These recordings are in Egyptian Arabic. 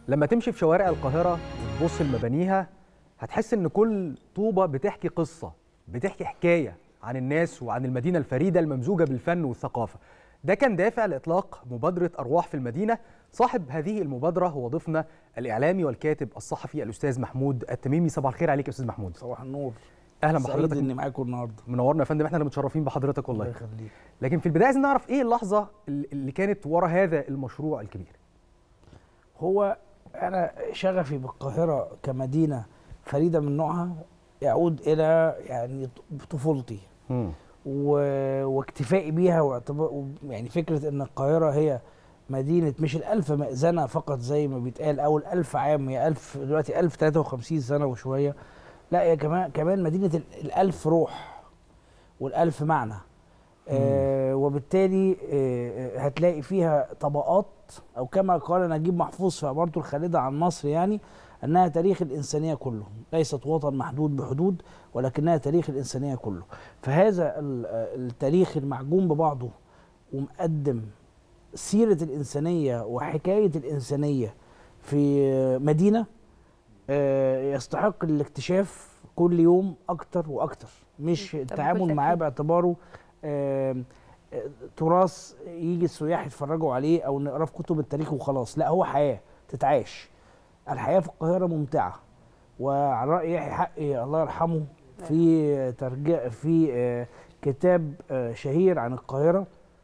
لما تمشي في شوارع القاهرة وتبص لمبانيها هتحس إن كل طوبة بتحكي قصة بتحكي حكاية عن الناس وعن المدينة الفريدة الممزوجة بالفن والثقافة ده كان دافع لإطلاق مبادرة أرواح في المدينة صاحب هذه المبادرة هو ضيفنا الإعلامي والكاتب الصحفي الأستاذ محمود التميمي صباح الخير عليك يا أستاذ محمود صباح النور أهلا سعيد بحضرتك اني معاكم النهارده منورنا يا فندم احنا اللي متشرفين بحضرتك والله يخليك لكن في البداية عايزين نعرف إيه اللحظة اللي كانت ورا هذا المشروع الكبير هو انا شغفي بالقاهره كمدينه فريده من نوعها يعود الى يعني طفولتي مم. و... واكتفائي بيها واعتبار يعني فكره ان القاهره هي مدينه مش الالف مأذنه فقط زي ما بيتقال او الالف عام هي الف دلوقتي 1053 سنه وشويه لا هي كمان كمان مدينه ال- الالف روح والالف معنى آه وبالتالي آه آه، هتلاقي فيها طبقات او كما قال نجيب محفوظ في عبارته الخالده عن مصر يعني انها تاريخ الانسانيه كله ليست وطن محدود بحدود ولكنها تاريخ الانسانيه كله فهذا ال- آه، التاريخ المعجون ببعضه ومقدم سيره الانسانيه وحكايه الانسانيه في آه، مدينه آه، يستحق الاكتشاف كل يوم اكتر واكتر مش التعامل بكل معاه تأكيد. باعتباره آم، آه، تراث يجي السياح يتفرجوا عليه او نقراه في كتب التاريخ وخلاص لا هو حياه تتعاش الحياه في القاهره ممتعه وعلى راي يحيى حقي الله يرحمه في ترج في آه، كتاب آه، شهير عن القاهره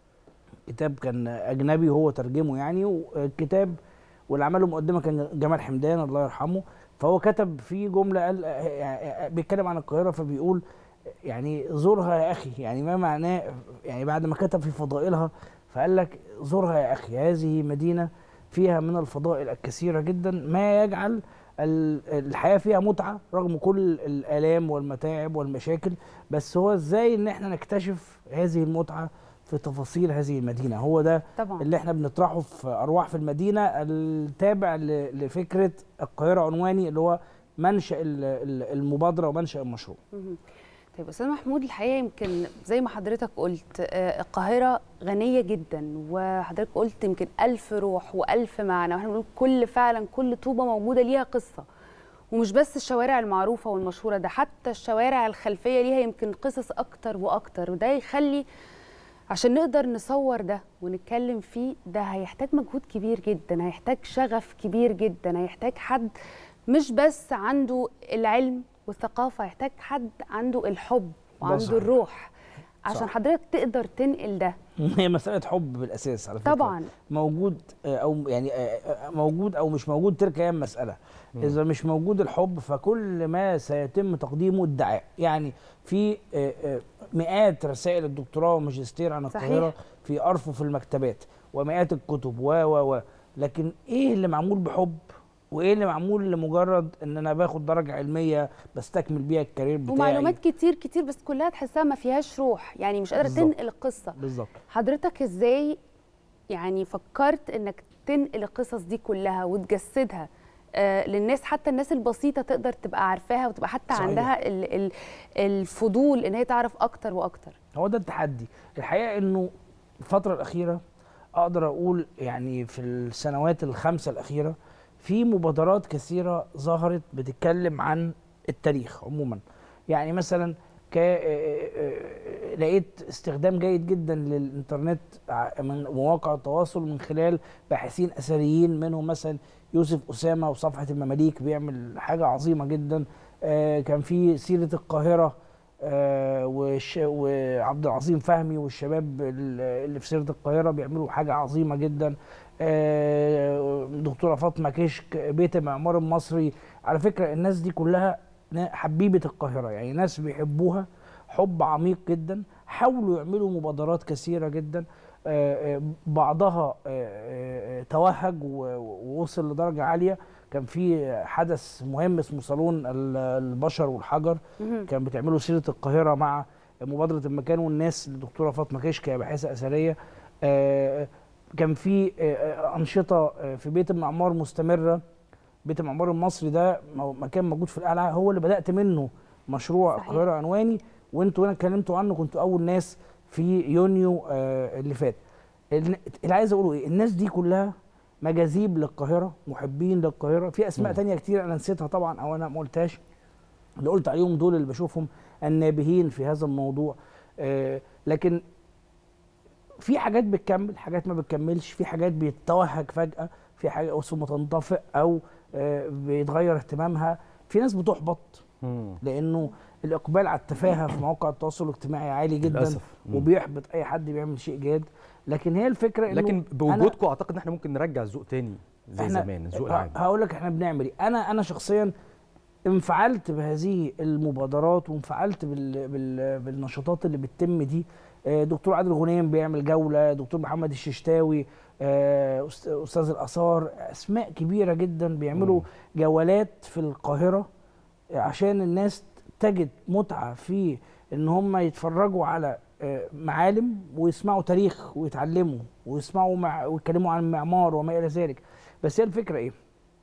كتاب كان اجنبي هو ترجمه يعني والكتاب واللي عمله مقدمه كان جمال حمدان الله يرحمه فهو كتب فيه جمله قال يعني بيتكلم عن القاهره فبيقول يعني زورها يا اخي يعني ما معناه يعني بعد ما كتب في فضائلها فقال لك زورها يا اخي هذه مدينه فيها من الفضائل الكثيره جدا ما يجعل ال- الحياه فيها متعه رغم كل الالام والمتاعب والمشاكل بس هو ازاي ان احنا نكتشف هذه المتعه في تفاصيل هذه المدينه هو ده طبعا اللي احنا بنطرحه في ارواح في المدينه التابع ل- لفكره القاهره عنواني اللي هو منشا ال- ال- المبادره ومنشا المشروع مهم. طيب استاذ محمود الحقيقه يمكن زي ما حضرتك قلت آه، القاهره غنيه جدا وحضرتك قلت يمكن ألف روح وألف معنى واحنا بنقول كل فعلا كل طوبه موجوده ليها قصه ومش بس الشوارع المعروفه والمشهوره ده حتى الشوارع الخلفيه ليها يمكن قصص اكتر واكتر وده يخلي عشان نقدر نصور ده ونتكلم فيه ده هيحتاج مجهود كبير جدا هيحتاج شغف كبير جدا هيحتاج حد مش بس عنده العلم والثقافة هيحتاج حد عنده الحب ده وعنده صحيح. الروح عشان صح. حضرتك تقدر تنقل ده هي مساله حب بالاساس على فكره طبعا موجود آه، او يعني آه، آه، موجود او مش موجود تلك هي المساله اذا مش موجود الحب فكل ما سيتم تقديمه ادعاء يعني في آه، آه، مئات رسائل الدكتوراه والماجستير عن صحيح. القاهره في ارفف المكتبات ومئات الكتب و و و لكن ايه اللي معمول بحب وايه اللي معمول لمجرد ان انا باخد درجه علميه بستكمل بيها الكارير بتاعي ومعلومات كتير كتير بس كلها تحسها ما فيهاش روح يعني مش قادرة بالظبط. تنقل القصة بالظبط حضرتك ازاي يعني فكرت انك تنقل القصص دي كلها وتجسدها آه للناس حتى الناس البسيطة تقدر تبقى عارفاها وتبقى حتى صحيح. عندها ال ال الفضول ان هي تعرف اكتر واكتر هو ده التحدي الحقيقه انه الفتره الاخيره اقدر اقول يعني في السنوات الخمسه الاخيره في مبادرات كثيره ظهرت بتتكلم عن التاريخ عموما يعني مثلا ك... آه، آه، لقيت استخدام جيد جدا للانترنت ع- من مواقع التواصل من خلال باحثين اثريين منهم مثلا يوسف اسامه وصفحه المماليك بيعمل حاجه عظيمه جدا آه، كان في سيره القاهره آه، والش... وعبد العظيم فهمي والشباب ال- اللي في سيره القاهره بيعملوا حاجه عظيمه جدا آه، دكتوره فاطمه كشك بيت المعمار المصري على فكره الناس دي كلها نا- حبيبه القاهره يعني ناس بيحبوها حب عميق جدا حاولوا يعملوا مبادرات كثيره جدا آه، آه، بعضها آه، آه، توهج و- ووصل لدرجه عاليه كان في حدث مهم اسمه صالون ال- البشر والحجر مهم. كان بتعملوا سيره القاهره مع مبادره المكان والناس للدكتوره فاطمه كشك هي باحثه اثريه آه، كان في آه، آه، انشطه آه، في بيت المعمار مستمره بيت المعمار المصري ده مو- مكان موجود في القلعه هو اللي بدات منه مشروع صحيح. القاهره عنواني وانتوا هنا اتكلمتوا عنه كنتوا اول ناس في يونيو آه، اللي فات الن- اللي عايز اقوله ايه الناس دي كلها مجاذيب للقاهره محبين للقاهره في اسماء مم. تانية كتير انا نسيتها طبعا او انا ما قلتهاش اللي قلت عليهم دول اللي بشوفهم النابهين في هذا الموضوع آه لكن في حاجات بتكمل حاجات ما بتكملش في حاجات بيتوهج فجأة في حاجة أو ثم تنطفئ أو آه بيتغير اهتمامها في ناس بتحبط مم. لأنه الإقبال على التفاهة في مواقع التواصل الاجتماعي عالي جدا للأسف. مم. وبيحبط أي حد بيعمل شيء جاد لكن هي الفكرة إنه لكن أنا- بوجودكم اعتقد ان احنا ممكن نرجع الذوق تاني زي احنا زمان الذوق العام هقول لك احنا بنعمل ايه انا انا شخصيا انفعلت بهذه المبادرات وانفعلت بال بال بالنشاطات اللي بتتم دي آه، دكتور عادل غنيم بيعمل جوله دكتور محمد الششتاوي آه، أست- استاذ الاثار اسماء كبيره جدا بيعملوا مم. جولات في القاهره عشان الناس تجد متعه في ان هم يتفرجوا على آه، معالم ويسمعوا تاريخ ويتعلموا ويسمعوا مع ويتكلموا عن المعمار وما الى ذلك بس هي الفكره ايه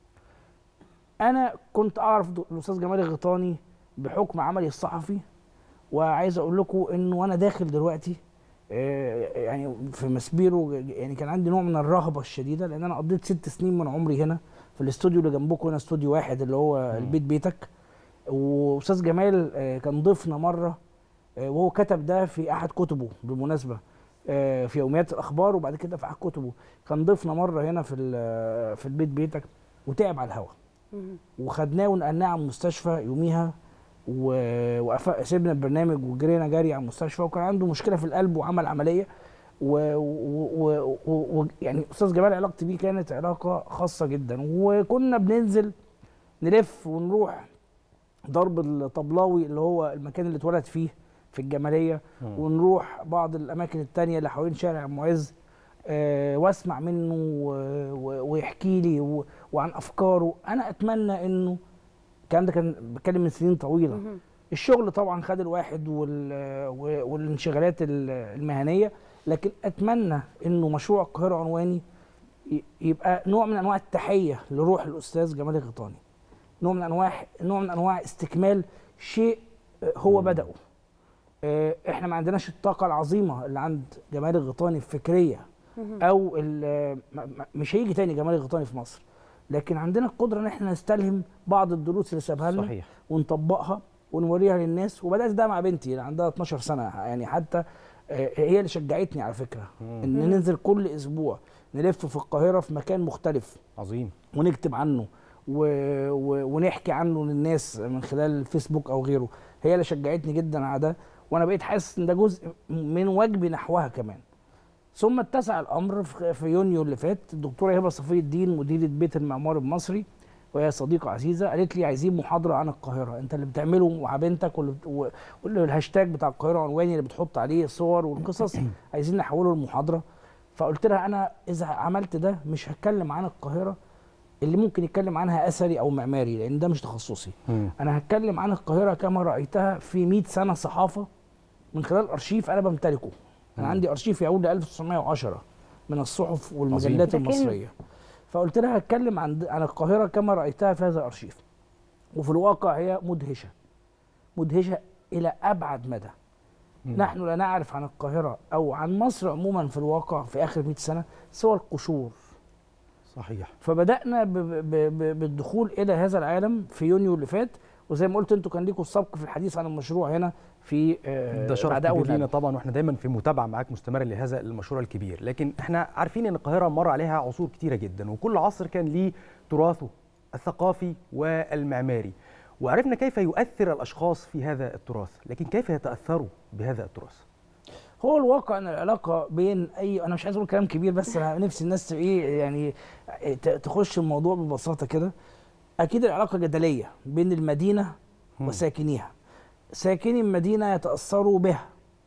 انا كنت اعرف دو- الاستاذ جمال الغيطاني بحكم عملي الصحفي وعايز اقول لكم انه وانا داخل دلوقتي آه، يعني في مسبيرو يعني كان عندي نوع من الرهبه الشديده لان انا قضيت ست سنين من عمري هنا في الاستوديو اللي جنبكم هنا استوديو واحد اللي هو مم. البيت بيتك واستاذ جمال آه، كان ضيفنا مره آه، وهو كتب ده في احد كتبه بالمناسبه آه، في يوميات الاخبار وبعد كده في احد كتبه كان ضيفنا مره هنا في ال- في البيت بيتك وتعب على الهواء مم. وخدناه ونقلناه على المستشفى يوميها وسيبنا البرنامج وجرينا جري على المستشفى وكان عنده مشكله في القلب وعمل عمليه و- و- و- و- يعني استاذ جمال علاقتي بيه كانت علاقه خاصه جدا وكنا بننزل نلف ونروح ضرب الطبلاوي اللي هو المكان اللي اتولد فيه في الجماليه مم. ونروح بعض الاماكن التانية اللي حوالين شارع المعز آه، واسمع منه و- و- ويحكي لي و- وعن افكاره انا اتمنى انه الكلام ده كان بتكلم من سنين طويله مهم. الشغل طبعا خد الواحد وال... و- والانشغالات ال- المهنيه لكن اتمنى انه مشروع القاهره عنواني ي- يبقى نوع من انواع التحيه لروح الاستاذ جمال الغيطاني نوع من انواع نوع من انواع استكمال شيء آه، هو مم. بدأه آه، احنا ما عندناش الطاقه العظيمه اللي عند جمال الغيطاني الفكريه مهم. او ال- م- م- مش هيجي تاني جمال الغيطاني في مصر لكن عندنا القدره ان احنا نستلهم بعض الدروس اللي سابها لنا صحيح ونطبقها ونوريها للناس وبدات ده مع بنتي اللي عندها 12 سنه يعني حتى آه، هي اللي شجعتني على فكره مم. ان مم. ننزل كل اسبوع نلف في القاهره في مكان مختلف عظيم ونكتب عنه و... و... ونحكي عنه للناس من خلال الفيسبوك او غيره هي اللي شجعتني جدا على ده وانا بقيت حاسس ان ده جزء من واجبي نحوها كمان ثم اتسع الامر في في يونيو اللي فات الدكتوره هبه صفي الدين مديره بيت المعمار المصري وهي صديقه عزيزه قالت لي عايزين محاضره عن القاهره انت اللي بتعمله مع بنتك واللي بت- و- والهاشتاج بتاع القاهره عنواني اللي بتحط عليه الصور والقصص عايزين نحوله لمحاضره فقلت لها انا اذا عملت ده مش هتكلم عن القاهره اللي ممكن يتكلم عنها اثري او معماري لان ده مش تخصصي مم. انا هتكلم عن القاهره كما رايتها في 100 سنه صحافه من خلال ارشيف انا بمتلكه انا مم. عندي ارشيف يعود ل 1910 من الصحف والمجلات عظيم. ده المصريه فقلت لها هتكلم عن عن القاهره كما رايتها في هذا الارشيف وفي الواقع هي مدهشه مدهشه الى ابعد مدى مم. نحن لا نعرف عن القاهره او عن مصر عموما في الواقع في اخر 100 سنه سوى القشور صحيح فبدانا ب ب ب بالدخول الى هذا العالم في يونيو اللي فات وزي ما قلت انتوا كان ليكم السبق في الحديث عن المشروع هنا في آه، ده شرف بعد كبير أول لينا ندوة. طبعا واحنا دايما في متابعه معاك مستمره لهذا المشروع الكبير لكن احنا عارفين ان القاهره مر عليها عصور كتيره جدا وكل عصر كان ليه تراثه الثقافي والمعماري وعرفنا كيف يؤثر الاشخاص في هذا التراث لكن كيف يتاثروا بهذا التراث هو الواقع ان العلاقه بين اي انا مش عايز اقول كلام كبير بس انا نفسي الناس تبقى ايه يعني ت- تخش الموضوع ببساطه كده اكيد العلاقه جدليه بين المدينه مم. وساكنيها ساكني المدينه يتاثروا بها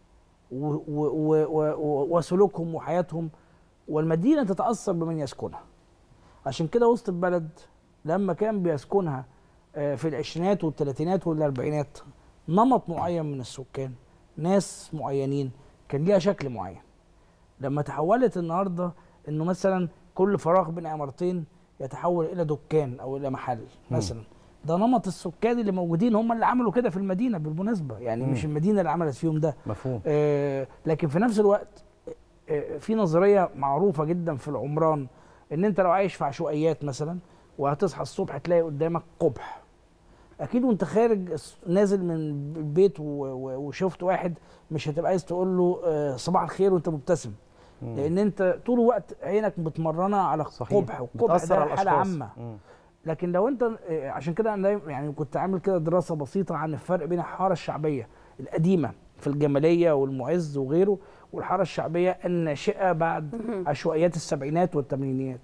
و و و و وسلوكهم وحياتهم والمدينه تتاثر بمن يسكنها عشان كده وسط البلد لما كان بيسكنها آه، في العشرينات والثلاثينات والاربعينات نمط معين من السكان ناس معينين كان ليها شكل معين لما تحولت النهارده انه مثلا كل فراغ بين عمارتين يتحول الى دكان او الى محل مم. مثلا ده نمط السكان اللي موجودين هم اللي عملوا كده في المدينه بالمناسبه يعني مم. مش المدينه اللي عملت فيهم ده مفهوم آه، لكن في نفس الوقت آه، في نظريه معروفه جدا في العمران ان انت لو عايش في عشوائيات مثلا وهتصحى الصبح تلاقي قدامك قبح اكيد وانت خارج الس- نازل من البيت و- و- وشفت واحد مش هتبقى عايز تقول له آه، صباح الخير وانت مبتسم مم. لان انت طول الوقت عينك متمرنه على صحيح القبح والقبح بتأثر ده على حاله الأشخاص. عامه مم. لكن لو انت آه، عشان كده انا دايما يعني كنت عامل كده دراسه بسيطه عن الفرق بين الحاره الشعبيه القديمه في الجماليه والمعز وغيره والحاره الشعبيه الناشئه بعد عشوائيات السبعينات والثمانينات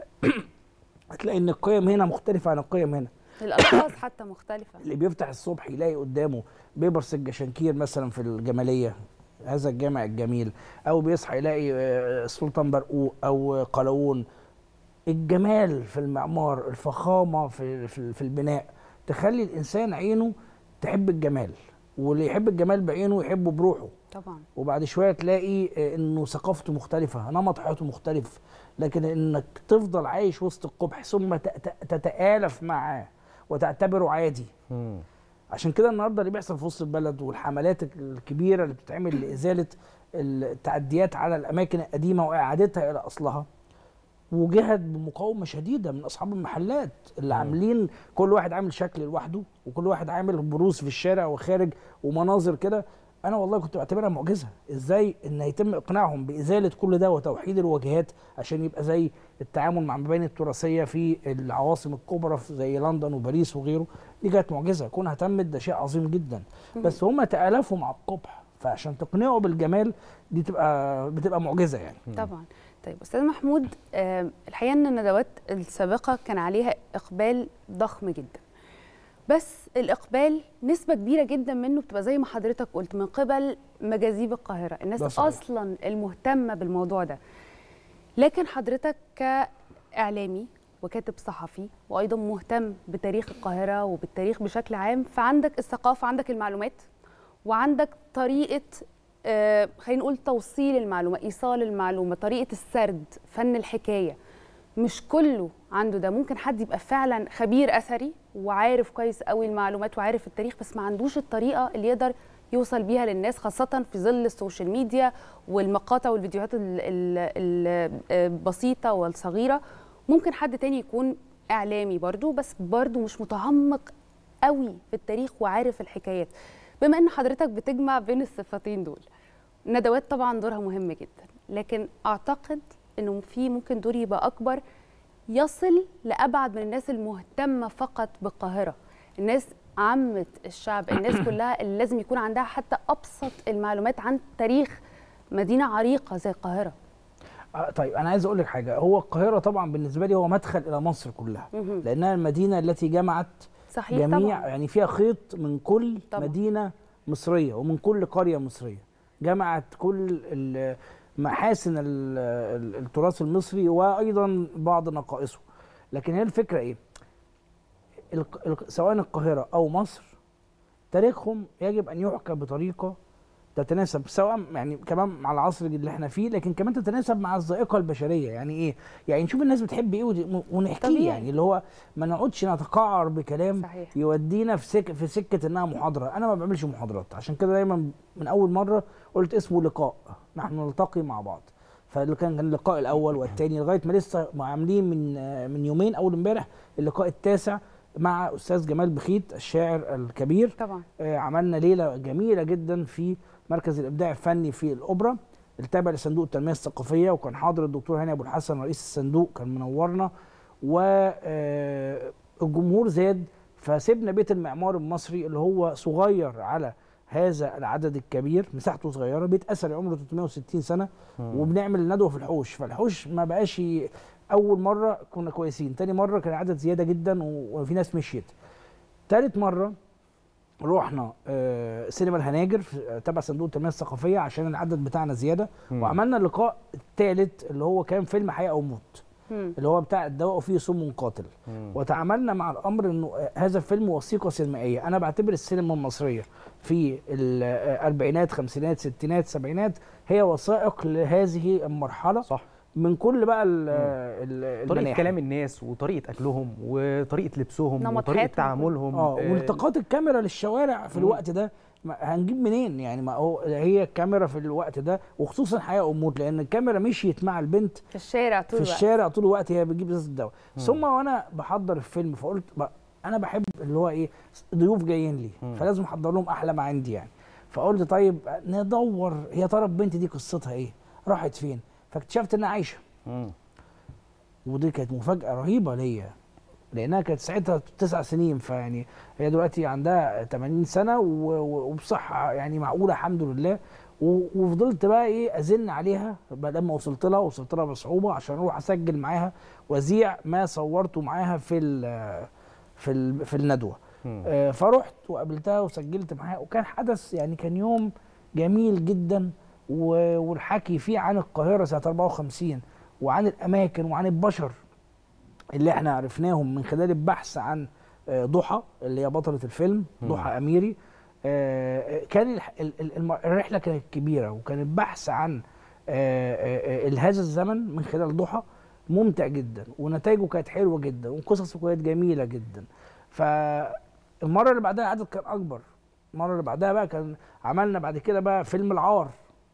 هتلاقي ان القيم هنا مختلفه عن القيم هنا الالفاظ حتى مختلفه اللي بيفتح الصبح يلاقي قدامه بيبرس الجشنكير مثلا في الجماليه هذا الجامع الجميل او بيصحى يلاقي آه، السلطان برقوق او قلاوون الجمال في المعمار الفخامه في في في البناء تخلي الانسان عينه تحب الجمال واللي يحب الجمال بعينه يحبه بروحه طبعا وبعد شويه تلاقي آه، انه ثقافته مختلفه نمط حياته مختلف لكن انك تفضل عايش وسط القبح ثم ت- ت- تتآلف معاه وتعتبره عادي مم. عشان كده النهارده اللي بيحصل في وسط البلد والحملات الكبيره اللي بتتعمل لازاله التعديات على الاماكن القديمه واعادتها الى اصلها وجهت بمقاومه شديده من اصحاب المحلات اللي مم. عاملين كل واحد عامل شكل لوحده وكل واحد عامل بروز في الشارع وخارج ومناظر كده انا والله كنت بعتبرها معجزه ازاي ان يتم اقناعهم بازاله كل ده وتوحيد الواجهات عشان يبقى زي التعامل مع المباني التراثيه في العواصم الكبرى في زي لندن وباريس وغيره دي كانت معجزه كونها تمت ده شيء عظيم جدا بس هم تالفوا مع القبح فعشان تقنعوا بالجمال دي تبقى بتبقى معجزه يعني طبعا طيب استاذ محمود آه، الحقيقه ان الندوات السابقه كان عليها اقبال ضخم جدا بس الاقبال نسبه كبيره جدا منه بتبقى زي ما حضرتك قلت من قبل مجاذيب القاهره ده الناس صحيح. اصلا المهتمه بالموضوع ده لكن حضرتك كاعلامي وكاتب صحفي وايضا مهتم بتاريخ القاهره وبالتاريخ بشكل عام فعندك الثقافه عندك المعلومات وعندك طريقه آه، خلينا نقول توصيل المعلومه ايصال المعلومه طريقه السرد فن الحكايه مش كله عنده ده ممكن حد يبقى فعلا خبير اثري وعارف كويس قوي المعلومات وعارف التاريخ بس ما عندوش الطريقه اللي يقدر يوصل بيها للناس خاصة في ظل السوشيال ميديا والمقاطع والفيديوهات ال- ال- ال- البسيطة والصغيرة ممكن حد تاني يكون إعلامي برضو بس برضو مش متعمق قوي في التاريخ وعارف الحكايات بما ان حضرتك بتجمع بين الصفتين دول الندوات طبعا دورها مهم جدا لكن اعتقد انه في ممكن دور يبقى اكبر يصل لابعد من الناس المهتمه فقط بالقاهره الناس عامه الشعب الناس كلها اللي لازم يكون عندها حتى ابسط المعلومات عن تاريخ مدينه عريقه زي القاهره آه، طيب انا عايز اقول لك حاجه هو القاهره طبعا بالنسبه لي هو مدخل الى مصر كلها مهم. لانها المدينه التي جمعت صحيح جميع طبعا يعني فيها خيط من كل طبعاً. مدينه مصريه ومن كل قريه مصريه جمعت كل ال- محاسن ال- ال- التراث المصري وايضا بعض نقائصه لكن هي الفكره ايه الق- الق- سواء القاهره او مصر تاريخهم يجب ان يحكى بطريقه تتناسب سواء يعني كمان مع العصر اللي احنا فيه لكن كمان تتناسب مع الذائقه البشريه يعني ايه يعني نشوف الناس بتحب ايه ودي- ونحكيه طبيعي. يعني اللي هو ما نقعدش نتقعر بكلام صحيح يودينا في سك في سكه انها محاضره انا ما بعملش محاضرات عشان كده دايما من اول مره قلت اسمه لقاء نحن نلتقي مع بعض فاللي كان كان اللقاء الاول والثاني لغايه ما لسه عاملين من آه، من يومين اول امبارح اللقاء التاسع مع استاذ جمال بخيت الشاعر الكبير طبعا آه، عملنا ليله جميله جدا في مركز الابداع الفني في الاوبرا التابع لصندوق التنميه الثقافيه وكان حاضر الدكتور هاني ابو الحسن رئيس الصندوق كان منورنا والجمهور زاد فسيبنا بيت المعمار المصري اللي هو صغير على هذا العدد الكبير مساحته صغيره بيت اثري عمره 360 سنه وبنعمل ندوه في الحوش فالحوش ما بقاش ي- اول مره كنا كويسين تاني مره كان عدد زياده جدا و- وفي ناس مشيت تالت مره رحنا آه، سينما الهناجر في- آه، تبع صندوق التنميه الثقافيه عشان العدد بتاعنا زياده مم. وعملنا اللقاء الثالث اللي هو كان فيلم حياه او موت مم. اللي هو بتاع الدواء وفيه سم قاتل مم. وتعاملنا مع الامر انه آه، هذا الفيلم وثيقه سينمائيه انا بعتبر السينما المصريه في الاربعينات خمسينات ستينات سبعينات هي وثائق لهذه المرحله صح من كل بقى ال- ال- طريقه المناحي. كلام الناس وطريقه اكلهم وطريقه لبسهم نمط وطريقه حياتهم. تعاملهم اه آه، والتقاط الكاميرا للشوارع في مم. الوقت ده ما هنجيب منين يعني ما هو هي الكاميرا في الوقت ده وخصوصا حياه اموت لان الكاميرا مشيت مع البنت في الشارع طول في الوقت الشارع طول الوقت هي بتجيب ازازه الدواء ثم وانا بحضر الفيلم فقلت بقى انا بحب اللي هو ايه ضيوف جايين لي مم. فلازم احضر لهم احلى ما عندي يعني فقلت طيب ندور هي ترى البنت دي قصتها ايه راحت فين فاكتشفت انها عايشه مم. ودي كانت مفاجاه رهيبه ليا لانها كانت ساعتها تسع سنين فيعني هي دلوقتي عندها 80 سنه و- و- وبصحه يعني معقوله الحمد لله و- وفضلت بقى ايه ازن عليها بقى لما وصلت لها وصلت لها بصعوبه عشان اروح اسجل معاها واذيع ما صورته معاها في ال في ال في الندوه مم. آه، فرحت وقابلتها وسجلت معاها وكان حدث يعني كان يوم جميل جدا و- والحكي فيه عن القاهره سنه 54 وعن الاماكن وعن البشر اللي احنا عرفناهم من خلال البحث عن آه، ضحى اللي هي بطله الفيلم مم. ضحى اميري آه، آه، كان الح- ال- ال- الم- الرحله كانت كبيره وكان البحث عن آه، آه، آه، هذا الزمن من خلال ضحى ممتع جدا ونتائجه كانت حلوه جدا وقصصه كانت جميله جدا فالمره اللي بعدها العدد كان اكبر المره اللي بعدها بقى كان عملنا بعد كده بقى فيلم العار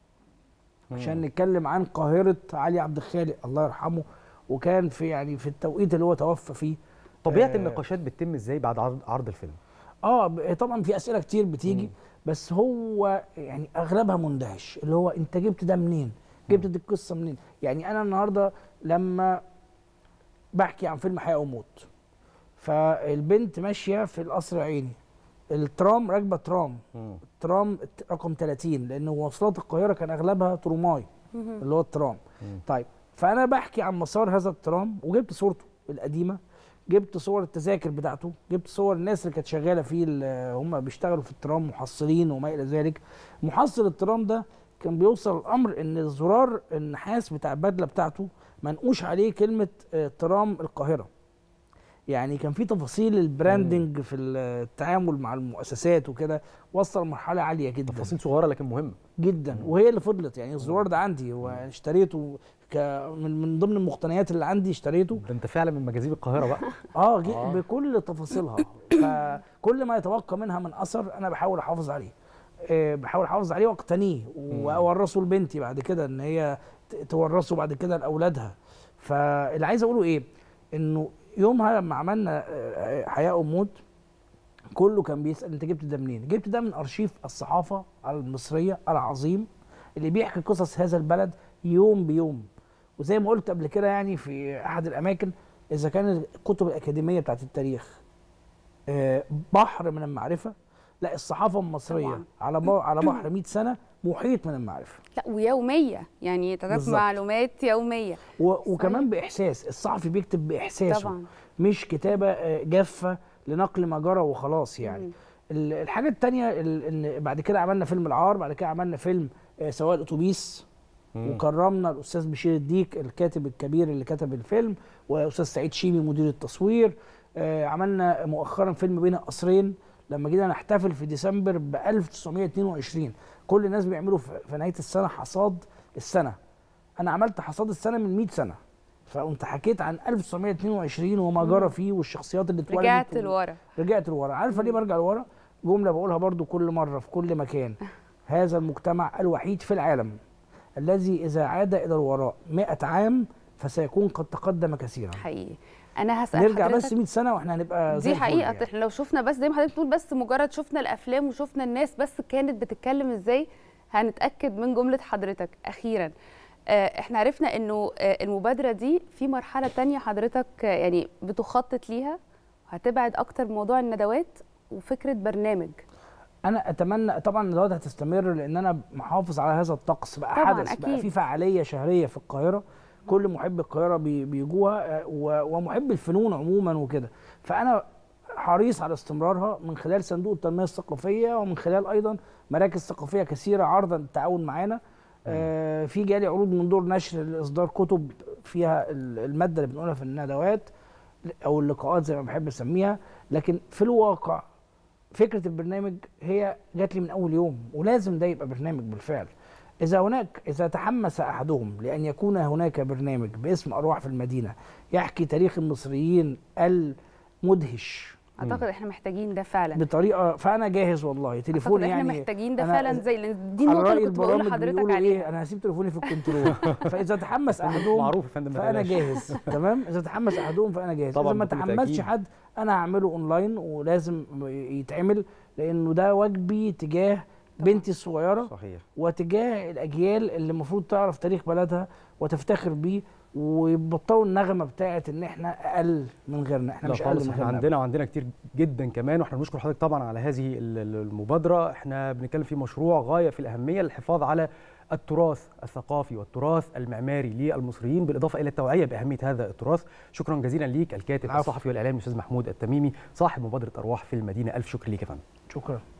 عشان نتكلم عن قاهره علي عبد الخالق الله يرحمه وكان في يعني في التوقيت اللي هو توفى فيه طبيعه آه، النقاشات بتتم ازاي بعد عرض, عرض الفيلم اه ب- طبعا في اسئله كتير بتيجي مم. بس هو يعني اغلبها مندهش اللي هو انت جبت ده منين جبت دي القصه منين يعني انا النهارده لما بحكي عن فيلم حياه وموت فالبنت ماشيه في القصر العيني الترام راكبه ترام مم. ترام رقم 30 لان مواصلات القاهره كان اغلبها ترماي مهم. اللي هو الترام مم. طيب فانا بحكي عن مسار هذا الترام وجبت صورته القديمه جبت صور التذاكر بتاعته جبت صور الناس اللي كانت شغاله فيه اللي هم بيشتغلوا في الترام محصلين وما الى ذلك محصل الترام ده كان بيوصل الامر ان الزرار النحاس بتاع البدله بتاعته منقوش عليه كلمه آه، ترام القاهره يعني كان في تفاصيل البراندنج في التعامل مع المؤسسات وكده وصل لمرحله عاليه جدا تفاصيل صغيره لكن مهمه جدا وهي اللي فضلت يعني الزرار ده عندي واشتريته ك من, من ضمن المقتنيات اللي عندي اشتريته ده انت فعلا من مجاذيب القاهره بقى اه, جي آه. بكل تفاصيلها فكل ما يتبقى منها من اثر انا بحاول احافظ عليه آه بحاول احافظ عليه واقتنيه واورثه لبنتي بعد كده ان هي ت- تورثه بعد كده لاولادها فاللي عايز اقوله ايه انه يومها لما عملنا آه، حياه وموت كله كان بيسال انت جبت ده منين جبت ده من ارشيف الصحافه المصريه العظيم اللي بيحكي قصص هذا البلد يوم بيوم وزي ما قلت قبل كده يعني في احد الاماكن اذا كان الكتب الاكاديميه بتاعت التاريخ آه، بحر من المعرفه لا الصحافه المصريه طبعاً. على ب- على بحر 100 سنه محيط من المعرفه لا ويوميه يعني تدرك بالظبط. معلومات يوميه و- وكمان باحساس الصحفي بيكتب باحساسه طبعا مش كتابه آه، جافه لنقل ما جرى وخلاص يعني مم. ال- الحاجه التانية ال- ان بعد كده عملنا فيلم العار بعد كده عملنا فيلم آه، سواق الاتوبيس مم. وكرمنا الاستاذ بشير الديك الكاتب الكبير اللي كتب الفيلم واستاذ سعيد شيمي مدير التصوير آه، عملنا مؤخرا فيلم بين القصرين لما جينا نحتفل في ديسمبر ب 1922 كل الناس بيعملوا في في نهايه السنه حصاد السنه انا عملت حصاد السنه من 100 سنه فقمت حكيت عن 1922 وما جرى فيه والشخصيات اللي اتولدت رجعت و- لورا رجعت لورا عارفه ليه برجع لورا جمله بقولها برضو كل مره في كل مكان هذا المجتمع الوحيد في العالم الذي اذا عاد الى الوراء 100 عام فسيكون قد تقدم كثيرا حقيقي انا هسال نرجع حضرتك بس 100 سنه واحنا هنبقى زي دي الفل حقيقه يعني. احنا لو شفنا بس زي ما حضرتك بتقول بس مجرد شفنا الافلام وشفنا الناس بس كانت بتتكلم ازاي هنتاكد من جمله حضرتك اخيرا آه، احنا عرفنا انه آه، المبادره دي في مرحله تانية حضرتك آه، يعني بتخطط ليها هتبعد اكتر موضوع الندوات وفكره برنامج انا اتمنى طبعا الندوات هتستمر لان انا محافظ على هذا الطقس بقى طبعاً، حدث بقى أكيد. في فعاليه شهريه في القاهره كل محب القاهره بي- بيجوها آه، و- ومحب الفنون عموما وكده فانا حريص على استمرارها من خلال صندوق التنميه الثقافيه ومن خلال ايضا مراكز ثقافيه كثيره عرضا التعاون معانا آه، في جالي عروض من دور نشر لاصدار كتب فيها ال- الماده اللي بنقولها في الندوات او اللقاءات زي ما بحب اسميها لكن في الواقع فكره البرنامج هي جات لي من اول يوم ولازم ده يبقى برنامج بالفعل اذا هناك اذا تحمس احدهم لان يكون هناك برنامج باسم ارواح في المدينه يحكي تاريخ المصريين المدهش اعتقد احنا محتاجين ده فعلا بطريقه فانا جاهز والله اعتقد تليفوني احنا يعني محتاجين ده أنا فعلا زي لأن دي على النقطه رأي اللي كنت بقول البرامج لحضرتك بيقولوا عليها ايه انا هسيب تليفوني في الكنترول فاذا تحمس احدهم معروف يا فندم ما فانا تقلقش. جاهز تمام اذا تحمس احدهم فانا جاهز طبعاً اذا ما بكل تحمسش تأكيد. حد انا هعمله اونلاين ولازم يتعمل لانه ده واجبي تجاه بنتي الصغيره صحيح وتجاه الاجيال اللي المفروض تعرف تاريخ بلدها وتفتخر بيه ويبطلوا النغمه بتاعت ان احنا اقل من غيرنا احنا لا مش اقل خالص من احنا غيرنا عندنا وعندنا كتير جدا كمان واحنا بنشكر حضرتك طبعا على هذه ال- ال- المبادره احنا بنتكلم في مشروع غايه في الاهميه للحفاظ على التراث الثقافي والتراث المعماري للمصريين بالاضافه الى التوعيه باهميه هذا التراث شكرا جزيلا ليك الكاتب العفو. الصحفي والاعلامي الاستاذ محمود التميمي صاحب مبادره ارواح في المدينه الف شكر ليك يا فندم شكرا